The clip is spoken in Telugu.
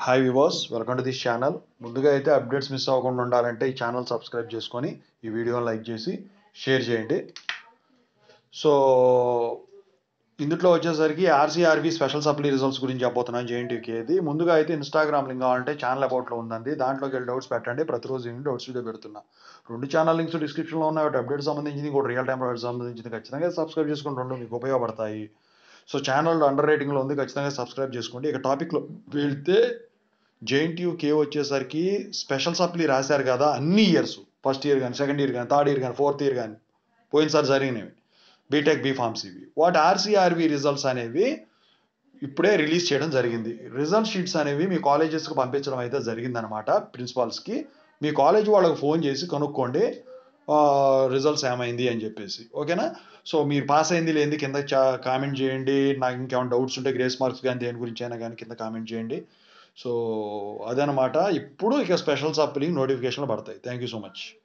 హాయ్ వివాస్ వెల్కమ్ టు దిస్ ఛానల్ ముందుగా అయితే అప్డేట్స్ మిస్ అవ్వకుండా ఉండాలంటే ఈ ఛానల్ సబ్స్క్రైబ్ చేసుకొని ఈ వీడియోని లైక్ చేసి షేర్ చేయండి సో ఇందులో వచ్చేసరికి ఆర్సీఆర్వి స్పెషల్ సప్లీ రిజల్ట్స్ గురించి చెప్పబోతున్నాను జేఎన్టీకి ఏది ముందుగా అయితే ఇన్స్టాగ్రామ్ లింక్ కావాలంటే ఛానల్ అబౌట్లో ఉందండి దాంట్లోకి వెళ్ళి డౌట్స్ పెట్టండి ప్రతిరోజు నేను డౌట్స్ వీడియో పెడుతున్నా రెండు ఛానల్ లింక్స్ డిస్క్రిప్షన్లో ఉన్నాయి ఒకటి అప్డేట్ సంబంధించింది ఇంకోటి రియల్ టైం అప్డేట్ సంబంధించింది ఖచ్చితంగా సబ్స్క్రైబ్ చేసుకుని రెండు మీకు ఉపయోగపడతాయి సో ఛానల్ అండర్ రేటింగ్లో ఉంది ఖచ్చితంగా సబ్స్క్రైబ్ చేసుకోండి ఇక టాపిక్లో వెళ్తే జేఎన్టీయూ కే వచ్చేసరికి స్పెషల్ సప్లీ రాశారు కదా అన్ని ఇయర్స్ ఫస్ట్ ఇయర్ కానీ సెకండ్ ఇయర్ కానీ థర్డ్ ఇయర్ కానీ ఫోర్త్ ఇయర్ కానీ పోయినసారి జరిగినవి బీటెక్ బీఫార్మ్స్ ఇవి వాటి ఆర్సీఆర్వి రిజల్ట్స్ అనేవి ఇప్పుడే రిలీజ్ చేయడం జరిగింది రిజల్ట్ షీట్స్ అనేవి మీ కాలేజెస్కి పంపించడం అయితే జరిగిందనమాట ప్రిన్సిపాల్స్కి మీ కాలేజ్ వాళ్ళకి ఫోన్ చేసి కనుక్కోండి రిజల్ట్స్ ఏమైంది అని చెప్పేసి ఓకేనా సో మీరు పాస్ అయింది లేని కింద కామెంట్ చేయండి నాకు ఇంకేమైనా డౌట్స్ ఉంటే గ్రేస్ మార్క్స్ కానీ దేని గురించి అయినా కానీ కింద కామెంట్ చేయండి సో అదనమాట ఇప్పుడు ఇక స్పెషల్ సప్లీ నోటిఫికేషన్లు పడతాయి థ్యాంక్ యూ సో మచ్